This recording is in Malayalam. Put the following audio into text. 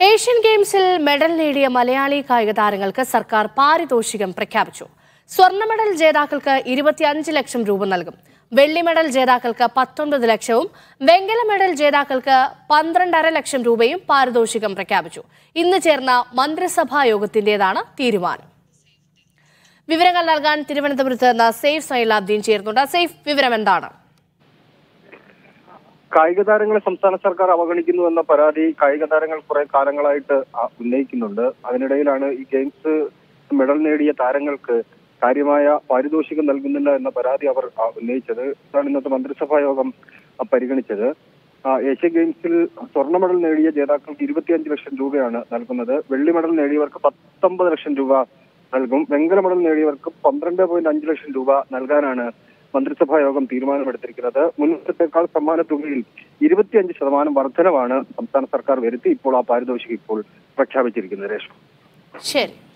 ഏഷ്യൻ ഗെയിംസിൽ മെഡൽ നേടിയ മലയാളി കായിക താരങ്ങൾക്ക് സർക്കാർ പാരിതോഷികം പ്രഖ്യാപിച്ചു സ്വർണ്ണ മെഡൽ ജേതാക്കൾക്ക് ഇരുപത്തിയഞ്ച് ലക്ഷം രൂപ നൽകും വെള്ളി മെഡൽ ജേതാക്കൾക്ക് പത്തൊൻപത് ലക്ഷവും വെങ്കല മെഡൽ ജേതാക്കൾക്ക് പന്ത്രണ്ടര ലക്ഷം രൂപയും പാരിതോഷികം പ്രഖ്യാപിച്ചു ഇന്ന് ചേർന്ന മന്ത്രിസഭാ യോഗത്തിന്റേതാണ് തീരുമാനം വിവരങ്ങൾ നൽകാൻ തിരുവനന്തപുരത്ത് നിന്ന് സേഫ് സൈലാബ്ദീൻ ചേർന്നുണ്ട് സേഫ് വിവരം എന്താണ് കായിക താരങ്ങളെ സംസ്ഥാന സർക്കാർ അവഗണിക്കുന്നു എന്ന പരാതി കായിക താരങ്ങൾ കുറെ കാലങ്ങളായിട്ട് ആ, ഉന്നയിക്കുന്നുണ്ട് അതിനിടയിലാണ് ഈ ഗെയിംസ് മെഡൽ നേടിയ താരങ്ങൾക്ക് കാര്യമായ പാരിതോഷികം നൽകുന്നില്ല എന്ന പരാതി അവർ ആ, ഉന്നയിച്ചത് ഇതാണ് ഇന്നത്തെ മന്ത്രിസഭാ യോഗം ആ, പരിഗണിച്ചത് ആ, ഏഷ്യൻ ഗെയിംസിൽ സ്വർണ്ണ മെഡൽ നേടിയ ജേതാക്കൾക്ക് ഇരുപത്തിയഞ്ച് ലക്ഷം രൂപയാണ് നൽകുന്നത് വെള്ളി മെഡൽ നേടിയവർക്ക് പത്തൊമ്പത് ലക്ഷം രൂപ നൽകും വെങ്കല മെഡൽ നേടിയവർക്ക് പന്ത്രണ്ട് പോയിന്റ് അഞ്ച് ലക്ഷം രൂപ നൽകാനാണ് മന്ത്രിസഭാ യോഗം തീരുമാനമെടുത്തിരിക്കുന്നത് മുൻവർഷത്തേക്കാൾ സമ്മാന തുകയിൽ ഇരുപത്തിയഞ്ച് ശതമാനം വർധനവാണ് സംസ്ഥാന സർക്കാർ വരുത്തി ഇപ്പോൾ ആ പാരിതോഷികം ഇപ്പോൾ പ്രഖ്യാപിച്ചിരിക്കുന്നത് രേഷ്മ ശരി